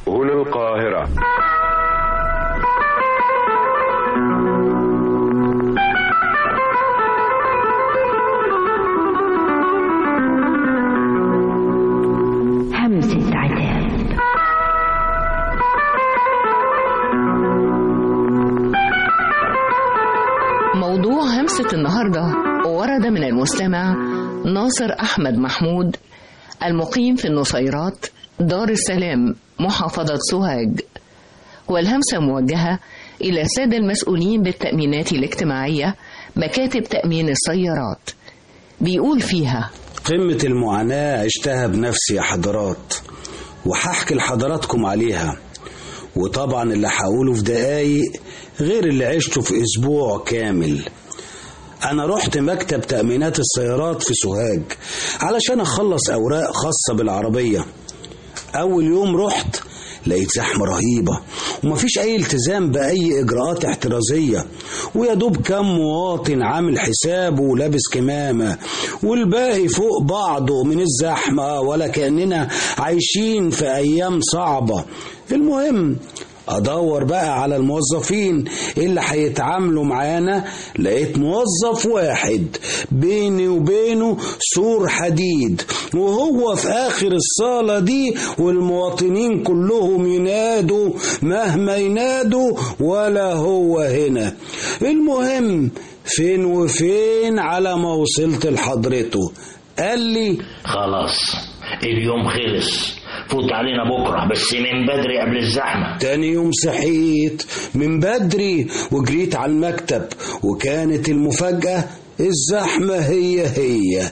هنا القاهرة همسة عتاب موضوع همسة النهاردة ورد من المستمع ناصر أحمد محمود المقيم في النصيرات دار السلام محافظة سوهاج والهمسة موجهة إلى السادة المسؤولين بالتأمينات الاجتماعية مكاتب تأمين السيارات بيقول فيها قمة المعاناة عشتها بنفسي يا حضرات وهحكي لحضراتكم عليها وطبعا اللي هقوله في دقايق غير اللي عشته في أسبوع كامل أنا رحت مكتب تأمينات السيارات في سوهاج علشان أخلص أوراق خاصة بالعربية أول يوم رحت لقيت زحمة رهيبة ومفيش أي التزام بأي إجراءات احترازية ويا دوب كم مواطن عامل حسابه ولابس كمامة والباقي فوق بعضه من الزحمة ولا كأننا عايشين في أيام صعبة المهم ادور بقى على الموظفين اللي هيتعاملوا معانا لقيت موظف واحد بيني وبينه سور حديد وهو في اخر الصاله دي والمواطنين كلهم ينادوا مهما ينادوا ولا هو هنا المهم فين وفين على ما وصلت لحضرته قال لي خلاص اليوم خلص فوت علينا بكرة بس من بدري قبل الزحمة تاني يوم صحيت من بدري وجريت على المكتب وكانت المفاجأة الزحمة هي هي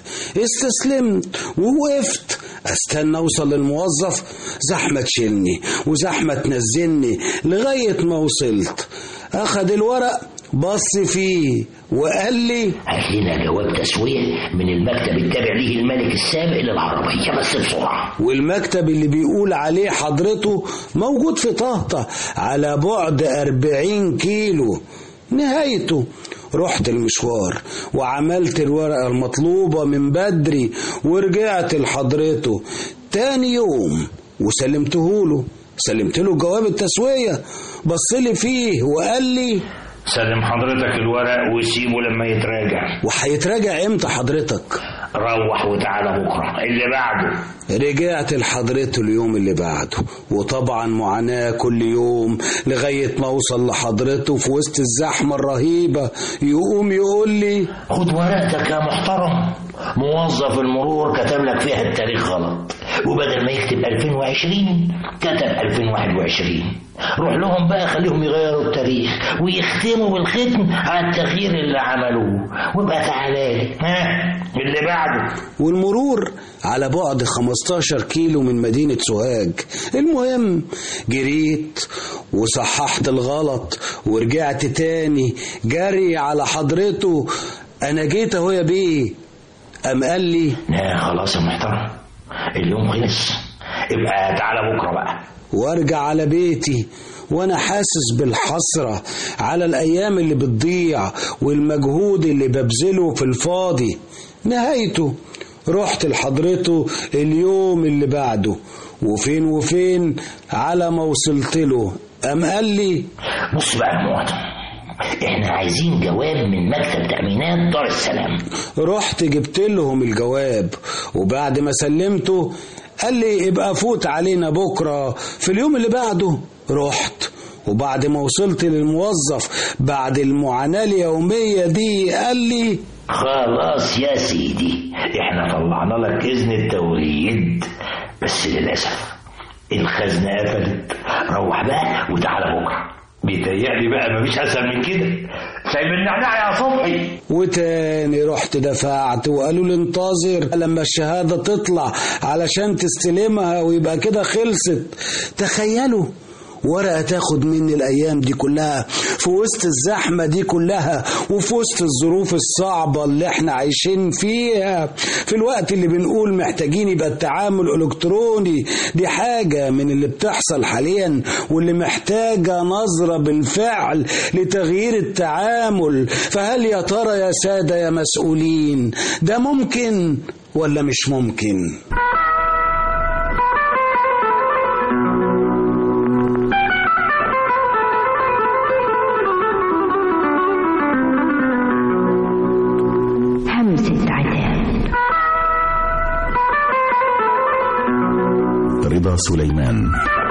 استسلمت ووقفت استنى اوصل للموظف زحمة تشيلني وزحمة تنزلني لغاية ما وصلت اخد الورق بص فيه وقال لي هات لنا جواب تسوية من المكتب التابع ليه الملك السابق للعربية بس بسرعة والمكتب اللي بيقول عليه حضرته موجود في طهطة على بعد أربعين كيلو نهايته رحت المشوار وعملت الورقة المطلوبة من بدري ورجعت لحضرته تاني يوم وسلمته له سلمت له جواب التسوية بص لي فيه وقال لي سلم حضرتك الورق وسيبه لما يتراجع وهيتراجع امتى حضرتك روح وتعالى بكرة اللي بعده رجعت لحضرته اليوم اللي بعده وطبعا معاناة كل يوم لغاية ما اوصل لحضرته في وسط الزحمة الرهيبة يقوم يقول لي خد ورقتك يا محترم موظف المرور كتب لك فيها التاريخ غلط وبدل ما يكتب 2020 كتب 2021 روح لهم بقى خليهم يغيروا التاريخ ويختموا بالختم على التغيير اللي عملوه وابقى تعالى لي ها اللي بعده والمرور على بعد 15 كيلو من مدينة سوهاج المهم جريت وصححت الغلط ورجعت تاني جري على حضرته انا جيت اهو يا بيه قام قال لي لا خلاص يا محترم اليوم خلص يبقى تعالى بكره بقى وارجع على بيتي وانا حاسس بالحسرة على الايام اللي بتضيع والمجهود اللي ببذله في الفاضي نهايته رحت لحضرته اليوم اللي بعده وفين وفين على ما وصلت له قام قال لي بص بقى يا مواطن احنا عايزين جواب من مكتب تأمينات دار السلام رحت جبت لهم الجواب وبعد ما سلمته قال لي ابقى فوت علينا بكرة في اليوم اللي بعده رحت وبعد ما وصلت للموظف بعد المعاناة اليومية دي قال لي خلاص يا سيدي احنا طلعنا لك اذن التوريد بس للاسف الخزنه قفلت روح بقى وتعالى بكره بيتهيألي بقى مفيش اسهل من كده سايب النعناع يا صبحي وتاني رحت دفعت وقالوا لي انتظر لما الشهادة تطلع علشان تستلمها ويبقى كده خلصت تخيلوا ورقة تاخد مني الأيام دي كلها في وسط الزحمة دي كلها وفي وسط الظروف الصعبة اللي احنا عايشين فيها في الوقت اللي بنقول محتاجين يبقى التعامل إلكتروني دي حاجة من اللي بتحصل حاليا واللي محتاجة نظرة بالفعل لتغيير التعامل فهل يا ترى يا سادة يا مسؤولين ده ممكن ولا مش ممكن؟ رضا سليمان